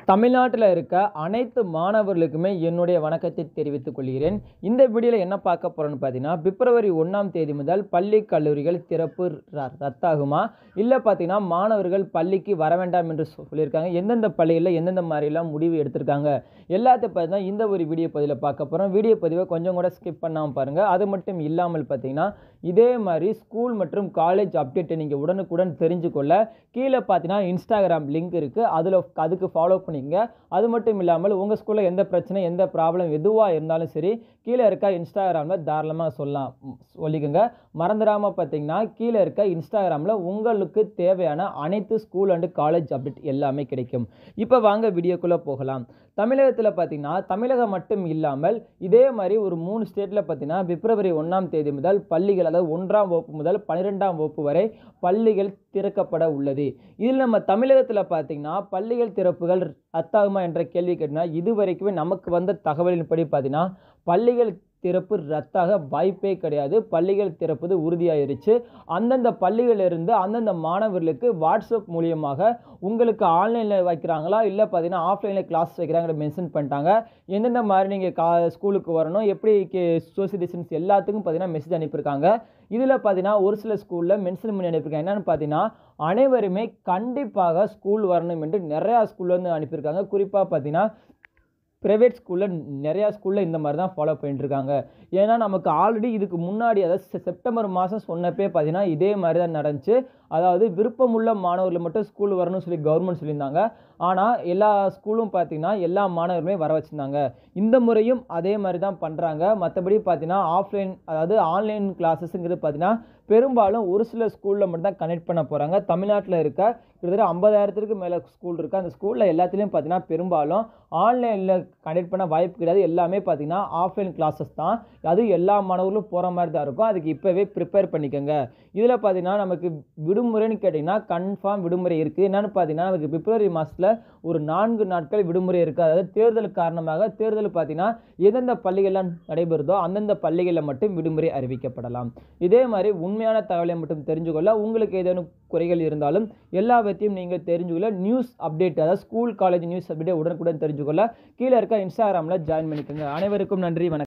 தமிழ்நாட்டில் இருக்க அனைத்து மாணவர்களுக்குமே என்னுடைய வணக்கத்தை தெரிவித்துக் கொள்கிறேன் இந்த வீடியோவில் என்ன பார்க்க போகிறோன்னு பார்த்தீங்கன்னா பிப்ரவரி ஒன்றாம் தேதி முதல் பள்ளி கல்லூரிகள் திறப்பு ர- ரத்தாகுமா இல்லை பார்த்தீங்கன்னா மாணவர்கள் பள்ளிக்கு வர வேண்டாம் என்று சொ- சொல்லியிருக்காங்க எந்தெந்த பள்ளிகளில் எந்தெந்த மாதிரிலாம் முடிவு எடுத்திருக்காங்க எல்லாத்தையும் பற்றி தான் இந்த ஒரு வீடியோ பதிவில் பார்க்க போகிறோம் வீடியோ பதிவை கொஞ்சம் கூட ஸ்கிப் பண்ணாமல் பாருங்கள் அது மட்டும் இல்லாமல் பார்த்தீங்கன்னா இதே மாதிரி ஸ்கூல் மற்றும் காலேஜ் அப்டேட்டை நீங்கள் உடனுக்குடன் தெரிஞ்சுக்கொள்ள கீழே பார்த்தீங்கன்னா இன்ஸ்டாகிராம் லிங்க் இருக்குது அதில் அதுக்கு ஃபாலோ பண்ணிக்கங்க அது மட்டும் இல்லாமல் உங்கள் ஸ்கூலில் எந்த பிரச்சனை எந்த ப்ராப்ளம் எதுவாக இருந்தாலும் சரி கீழே இருக்க இன்ஸ்டாகிராமில் தாராளமாக சொல்லலாம் ம், சொல்லிக்கோங்க மறந்துடாமல் பார்த்தீங்கன்னா கீழே இருக்க இன்ஸ்டாகிராமில் உங்களுக்கு தேவையான அனைத்து ஸ்கூல் அண்டு காலேஜ் அப்டேட் எல்லாமே கிடைக்கும் இப்போ வாங்க வீடியோக்குள்ளே போகலாம் தமிழகத்தில் பார்த்தீங்கன்னா தமிழகம் மட்டும் இல்லாமல் இதே மாதிரி ஒரு மூணு ஸ்டேட்டில் பார்த்தீங்கன்னா பிப்ரவரி ஒன்றாம் தேதி முதல் பள்ளிகள் அதாவது ஒன்றாம் வகுப்பு முதல் பன்னிரெண்டாம் வகுப்பு வரை பள்ளிகள் திறக்கப்பட உள்ளது இதில் நம்ம தமிழகத்தில் பார்த்தீங்கன்னா பள்ளிகள் திறப்புகள் ரத்தாகுமா என்ற கேள்வி கேட்டினா இது வரைக்குமே நமக்கு வந்த தகவலின்படி பார்த்தீங்கன்னா பள்ளிகள் திறப்பு ரத்தாக வாய்ப்பே கிடையாது பள்ளிகள் திறப்பது உறுதியாயிருச்சு அந்தந்த பள்ளிகளிலிருந்து அந்தந்த மாணவர்களுக்கு வாட்ஸ்அப் மூலியமாக உங்களுக்கு ஆன்லைனில் வைக்கிறாங்களா இல்லை பார்த்தீங்கன்னா ஆஃப்லைனில் கிளாஸ் வைக்கிறாங்க மென்ஷன் பண்ணிட்டாங்க எந்தெந்த மாதிரி நீங்கள் கா ஸ்கூலுக்கு வரணும் எப்படி சோசியல் டிஸ்டன்ஸ் எல்லாத்துக்கும் பார்த்தீங்கன்னா மெசேஜ் அனுப்பியிருக்காங்க இதில் பார்த்தீங்கன்னா ஒரு சில ஸ்கூலில் மென்ஷன் பண்ணி அனுப்பியிருக்காங்க என்னென்னு பார்த்தீங்கன்னா அனைவருமே கண்டிப்பாக ஸ்கூல் வரணும் என்று நிறையா ஸ்கூல்லேருந்து அனுப்பியிருக்காங்க குறிப்பாக பார்த்தீங்கன்னா ப்ரைவேட் ஸ்கூலில் நிறையா ஸ்கூலில் இந்த மாதிரி தான் ஃபாலோ பண்ணிட்டு இருக்காங்க ஏன்னா நமக்கு ஆல்ரெடி இதுக்கு முன்னாடி அதாவது செ- செப்டம்பர் மாதம் சொன்னப்பே பார்த்தீங்கன்னா இதே மாதிரி தான் நடந்துச்சு அதாவது விருப்பமுள்ள மாணவர்கள் மட்டும் ஸ்கூல் வரணும்னு சொல்லி கவர்மெண்ட் சொல்லியிருந்தாங்க ஆனால் எல்லா ஸ்கூலும் பார்த்தீங்கன்னா எல்லா மாணவருமே வர வச்சுருந்தாங்க இந்த முறையும் அதே மாதிரி தான் பண்ணுறாங்க மற்றபடி பார்த்தீங்கன்னா ஆஃப்லைன் அதாவது ஆன்லைன் கிளாஸஸ்ங்கிறது பார்த்தீங்கன்னா பெரும்பாலும் ஒரு சில ஸ்கூலில் மட்டும் தான் கனெக்ட் பண்ண போகிறாங்க தமிழ்நாட்டில் இருக்க கிட்டத்தட்ட ஐம்பதாயிரத்துக்கு மேலே ஸ்கூல் இருக்குது அந்த ஸ்கூலில் எல்லாத்துலேயும் பார்த்தீங்கன்னா பெரும்பாலும் ஆன்லைனில் கனெக்ட் பண்ண வாய்ப்பு கிடையாது எல்லாமே பார்த்தீங்கன்னா ஆஃப்லைன் கிளாஸஸ் தான் அது எல்லா மாணவர்களும் போகிற மாதிரி தான் இருக்கும் அதுக்கு இப்போவே ப்ரிப்பேர் பண்ணிக்கோங்க இதில் பார்த்தீங்கன்னா நமக்கு விடுமுறைன்னு கேட்டிங்கன்னா கன்ஃபார்ம் விடுமுறை இருக்குது என்னென்னு பார்த்தீங்கன்னா நமக்கு பிப்ரவரி மாதத்தில் ஒரு நான்கு நாட்கள் விடுமுறை இருக்குது அதாவது தேர்தல் காரணமாக தேர்தல் பார்த்தீங்கன்னா எந்தெந்த பள்ளிகள்லாம் நடைபெறுதோ அந்தந்த பள்ளிகளில் மட்டும் விடுமுறை அறிவிக்கப்படலாம் இதே மாதிரி உண்மையான தகவலை மட்டும் தெரிஞ்சுக்கொள்ள உங்களுக்கு ஏதேனும் குறைகள் இருந்தாலும் எல்லாவற்றையும் நீங்கள் தெரிஞ்சுக்கொள்ள நியூஸ் அப்டேட் அதாவது ஸ்கூல் காலேஜ் நியூஸ் அப்டேட் உடனுக்குடன் தெரிஞ்சுக்கொள்ள கீழே இருக்க இன்ஸ்டாகிராமில் ஜாயின் பண்ணிக்கோங்க அனைவருக்கும் நன்றி வணக்கம்